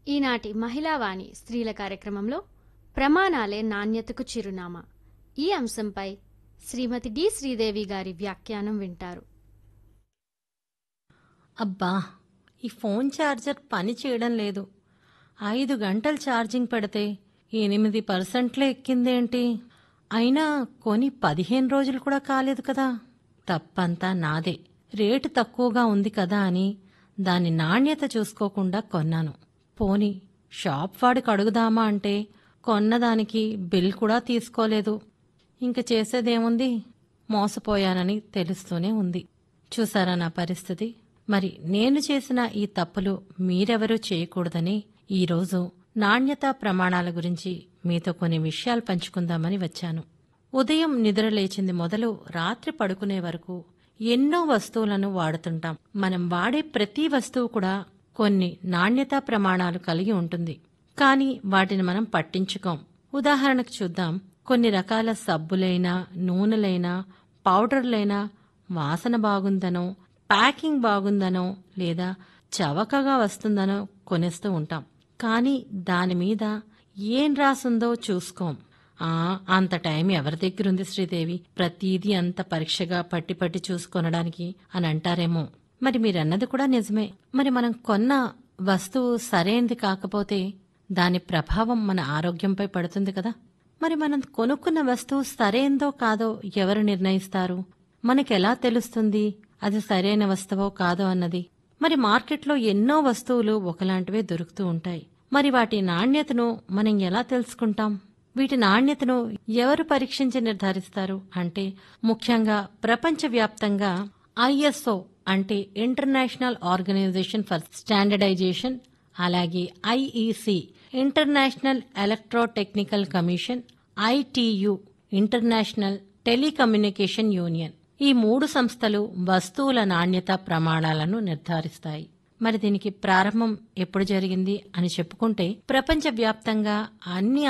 ఈనాటి మహిళావాణి స్త్రీల కార్యక్రమంలో ప్రమాణాలే నాణ్యతకు చిరునామా ఈ అంశంపై శ్రీమతి డి శ్రీదేవి గారి వ్యాఖ్యానం వింటారు అబ్బా ఈ ఫోన్ ఛార్జర్ పని చేయడం లేదు ఐదు గంటలు ఛార్జింగ్ పెడితే ఎనిమిది పర్సెంట్లే ఎక్కిందేంటి అయినా కొని పదిహేను రోజులు కూడా కాలేదు కదా తప్పంతా నాదే రేటు తక్కువగా ఉంది కదా అని దాని నాణ్యత చూసుకోకుండా కొన్నాను పోని షాప్ వాడికి అడుగుదామా అంటే కొన్నదానికి బిల్ కూడా తీసుకోలేదు ఇంక చేసేదేముంది మోసపోయానని తెలుస్తూనే ఉంది చూసారా నా పరిస్థితి మరి నేను చేసిన ఈ తప్పులు మీరెవరూ చేయకూడదని ఈరోజు నాణ్యతా ప్రమాణాల గురించి మీతో కొన్ని విషయాలు పంచుకుందామని వచ్చాను ఉదయం నిద్ర లేచింది మొదలు రాత్రి పడుకునే వరకు ఎన్నో వస్తువులను వాడుతుంటాం మనం వాడే ప్రతి వస్తువు కూడా కొన్ని నాణ్యతా ప్రమాణాలు కలిగి ఉంటుంది కానీ వాటిని మనం పట్టించుకోం ఉదాహరణకు చూద్దాం కొన్ని రకాల సబ్బులైనా నూనెలైనా పౌడర్లైనా వాసన బాగుందనో ప్యాకింగ్ బాగుందనో లేదా చవకగా వస్తుందనో కొనేస్తూ ఉంటాం కానీ దాని మీద ఏం రాసుందో చూసుకోం ఆ అంత టైం ఎవరి దగ్గర ఉంది శ్రీదేవి ప్రతిదీ అంత పరీక్షగా పట్టి పట్టి చూసుకొనడానికి అని అంటారేమో మరి మీరన్నది కూడా నిజమే మరి మనం కొన్న వస్తువు సరైనది కాకపోతే దాని ప్రభావం మన ఆరోగ్యంపై పడుతుంది కదా మరి మనం కొనుక్కున్న వస్తువు సరైందో కాదో ఎవరు నిర్ణయిస్తారు మనకెలా తెలుస్తుంది అది సరైన వస్తువో కాదో అన్నది మరి మార్కెట్లో ఎన్నో వస్తువులు ఒకలాంటివే దొరుకుతూ ఉంటాయి మరి వాటి నాణ్యతను మనం ఎలా తెలుసుకుంటాం వీటి నాణ్యతను ఎవరు పరీక్షించి నిర్ధారిస్తారు అంటే ముఖ్యంగా ప్రపంచవ్యాప్తంగా ఐఎస్ఓ అంటే ఇంటర్నేషనల్ ఆర్గనైజేషన్ ఫర్ స్టాండర్డైజేషన్ అలాగే IEC international electrotechnical commission ITU international telecommunication union ఈ మూడు సంస్థలు వస్తువుల నాణ్యత ప్రమాణాలను నిర్ధారిస్తాయి మరి దీనికి ప్రారంభం ఎప్పుడు జరిగింది అని చెప్పుకుంటే ప్రపంచవ్యాప్తంగా అన్ని